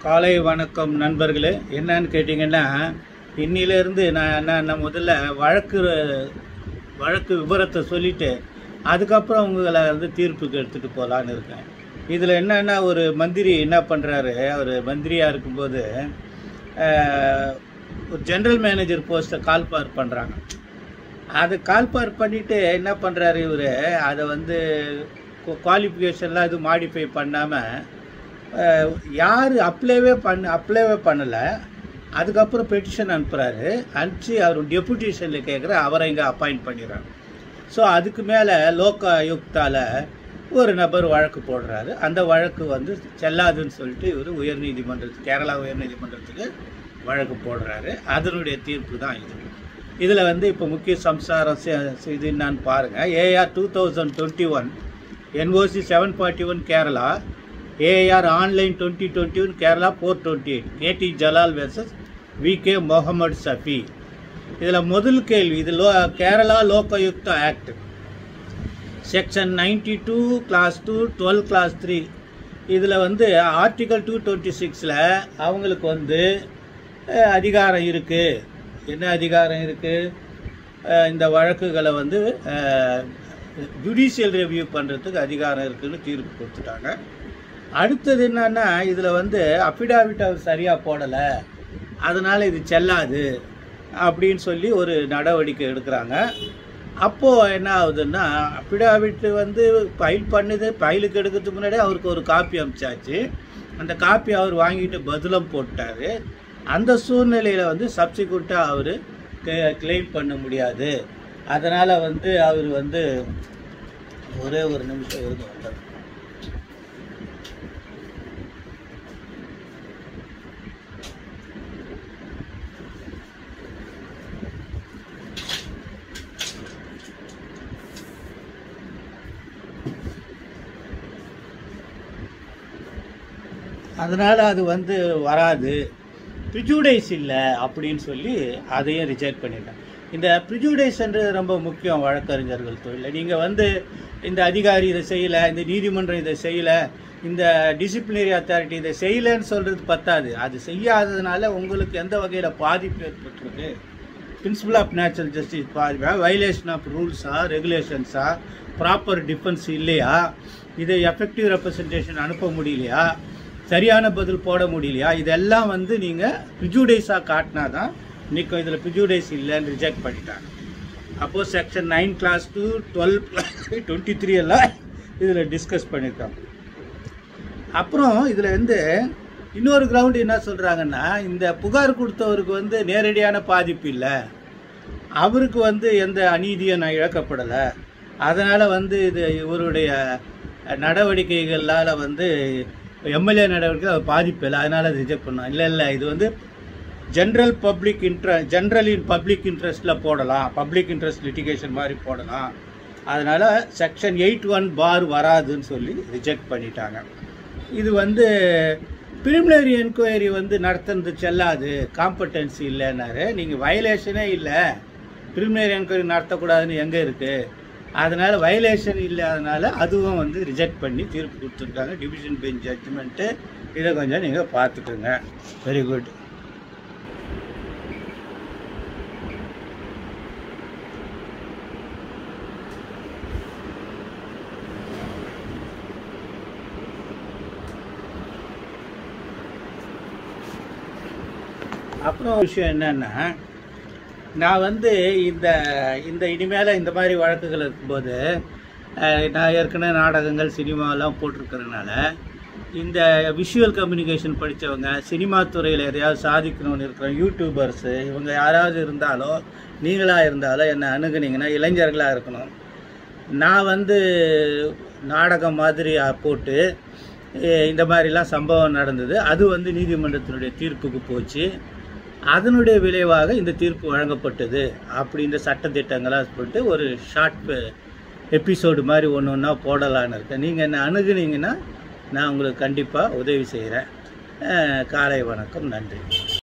காலை வணக்கம் நண்பர்களே என்னன்னு கேட்டிங்கன்னா இன்னிலேருந்து நான் என்ன நான் முதல்ல வழக்கு வழக்கு விவரத்தை சொல்லிவிட்டு அதுக்கப்புறம் உங்களை வந்து தீர்ப்புக்கு எடுத்துகிட்டு போகலான்னு இருக்கேன் இதில் என்னென்னா ஒரு மந்திரி என்ன பண்ணுறாரு அவர் மந்திரியாக இருக்கும்போது அஹ், ஒரு ஜென்ரல் மேனேஜர் போஸ்ட்டை கால் பார் பண்ணுறாங்க அது கால்பார் பண்ணிவிட்டு என்ன பண்ணுறாரு இவர் அதை வந்து குவாலிஃபிகேஷன்லாம் இது மாடிஃபை பண்ணாமல் யார் அப்ளைவே பண்ண அப்ளைவே பண்ணலை அதுக்கப்புறம் பெட்டிஷன் அனுப்புகிறாரு அனுப்பிச்சு அவர் டெபுட்டேஷனில் கேட்குற அவரை இங்கே அப்பாயிண்ட் பண்ணிடுறாங்க ஸோ அதுக்கு மேலே லோக ஆயுக்தால ஒரு நபர் வழக்கு போடுறாரு அந்த வழக்கு வந்து செல்லாதுன்னு சொல்லிட்டு இவர் உயர்நீதிமன்றத்துக்கு கேரளா உயர்நீதிமன்றத்துக்கு வழக்கு போடுறாரு அதனுடைய தீர்ப்பு தான் இது இதில் வந்து இப்போ முக்கிய சம்சாரம் செ- செ- இது என்னன்னு பாருங்கள் AR two thousand twenty one NOC seven forty one Kerala AR online twenty twenty one Kerala four twenty eight KD Jalal versus V K Mohammed Safi இதில் முதல் கேள்வி இது law Kerala Lokayukta act section ninety two clause two twelve clause three இதில் வந்து article two twenty சிக்ஸில் அவங்களுக்கு வந்து அஹ், அதிகாரம் இருக்குது என்ன அதிகாரம் இருக்குது இந்த வழக்குகளை வந்து ஜுடிஷியல் ரிவ்யூ பண்ணுறதுக்கு அதிகாரம் இருக்குன்னு தீர்ப்பு கொடுத்துட்டாங்க அடுத்தது என்னன்னா இதில் வந்து அஃபிடாவிட் அவர் சரியாக போடலை அதனால் இது செல்லாது அப்படின்னு சொல்லி ஒரு நடவடிக்கை எடுக்கிறாங்க அப்போது என்ன ஆகுதுன்னா அஃபிடாவிட் வந்து ஃபைல் பண்ணுது ஃபைலுக்கு எடுக்கிறதுக்கு முன்னாடி அவருக்கு ஒரு காப்பி அனுப்பிச்சாச்சு அந்த காப்பி அவர் வாங்கிட்டு பதிலம் போட்டார் அந்த சூழ்நிலையில் வந்து சப்சிக்வெண்ட்டாக அவர் கிளைம் பண்ண முடியாது அதனால் வந்து அவர் வந்து ஒரே ஒரு நிமிஷம் இருந்து வந்தார் அதனால் அது வந்து வராது ப்ரிஜுடைஸ் இல்லை அப்படின்னு சொல்லி அதையும் ரிஜெக்ட் பண்ணிட்டேன் இந்த ப்ரிஜுடைஸ்ன்றது ரொம்ப முக்கியம் வழக்கறிஞர்கள் தொழில் நீங்கள் வந்து இந்த அதிகாரி இதை செய்யலை இந்த நீதிமன்றம் இதை செய்யலை இந்த டிசிப்ளினரி அத்தாரிட்டி இதை செய்யலைன்னு சொல்கிறது பத்தாது அது செய்யாததுனால உங்களுக்கு எந்த வகையில் பாதிப்பு ஏற்பட்டிருக்கு பிரின்சிபல் ஆஃப் நேச்சுரல் ஜஸ்டிஸ் பாதிப்பா வைலேஷன் ஆஃப் ரூல்ஸா ரெகுலேஷன்ஸா ப்ராப்பர் டிஃபென்ஸ் இல்லையா இதை எஃபெக்டிவ் ரெப்ரசன்டேஷன் அனுப்ப முடியலையா சரியான பதில் போட முடியலையா இதெல்லாம் வந்து நீங்கள் ப்ரிஜுடைஸாக காட்டினா தான் நிற்கும் இதில் ப்ரிஜுடைஸ் இல்லைன்னு ரிஜெக்ட் பண்ணிட்டாங்க அப்போது section nine clause two twelve twenty three எல்லாம் இதில் டிஸ்கஸ் பண்ணியிருக்காங்க அப்புறம் இதில் வந்து இன்னொரு கிரவுண்டு என்ன சொல்கிறாங்கன்னா இந்த புகார் கொடுத்தவருக்கு வந்து நேரடியான பாதிப்பு இல்லை அவருக்கு வந்து எந்த அநீதியும் நான் இழக்கப்படலை அதனால் வந்து இது இவருடைய நடவடிக்கைகளால் வந்து எம்எல்ஏ நடவடிக்கை அவர் பாதிப்பு இல்லை அதனால் அது ரிஜெக்ட் பண்ணோம் இல்லை இல்லை இது வந்து general public inter general in public இன்ட்ரெஸ்ட்டில் போடலாம் பப்ளிக் இன்ட்ரெஸ்ட் லிட்டிகேஷன் மாதிரி போடலாம் அதனால் செக்ஷன் எயிட் ஒன் பார் வராதுன்னு சொல்லி ரிஜெக்ட் பண்ணிட்டாங்க இது வந்து ப்ரிலிமினரி என்கொயரி வந்து நடத்துறது செல்லாது காம்படன்சி இல்லைன்னாரு நீங்கள் வயலேஷனே இல்லை ப்ரிலிமினரி என்கொயரி நடத்தக்கூடாதுன்னு எங்கே இருக்குது அதனால் வயலேஷன் இல்லாதனால அதுவும் வந்து ரிஜெக்ட் பண்ணி தீர்ப்பு கொடுத்துருக்காங்க டிவிஷன் பெஞ்ச் ஜட்ஜ்மெண்ட்டு இதை கொஞ்சம் நீங்கள் பார்த்துக்குங்க வெரி குட் அப்புறம் ஒரு விஷயம் என்னன்னா நான் வந்து இந்த இந்த இனிமேல் இந்த மாதிரி வழக்குகள் இருக்கும்போது அஹ், நான் ஏற்கனவே நாடகங்கள் சினிமாலாம் போட்டிருக்கிறதுனால இந்த விஷுவல் கம்யூனிகேஷன் படித்தவங்க சினிமா துறையில் எதையாவது சாதிக்கணும்னு இருக்கிற யூடியூபர்ஸு இவங்க யாராவது இருந்தாலோ நீங்களாக இருந்தாலோ என்னை அணுகுனீங்கன்னா இளைஞர்களாக இருக்கணும் நான் வந்து நாடகம் மாதிரி அஹ், போட்டு அஹ், இந்த மாதிரிலாம் சம்பவம் நடந்தது அது வந்து நீதிமன்றத்தினுடைய தீர்ப்புக்கு போச்சு அதனுடைய விளைவாக இந்த தீர்ப்பு வழங்கப்பட்டது அப்படின்ற சட்டத்திட்டங்களாக சொல்லிட்டு ஒரு ஷார்ட் எபிசோடு மாதிரி ஒன்று ஒன்றா போடலான்னு இருக்கேன் நீங்கள் என்ன அணுகுனீங்கன்னா நான் உங்களுக்கு கண்டிப்பாக உதவி செய்கிறேன் காலை வணக்கம் நன்றி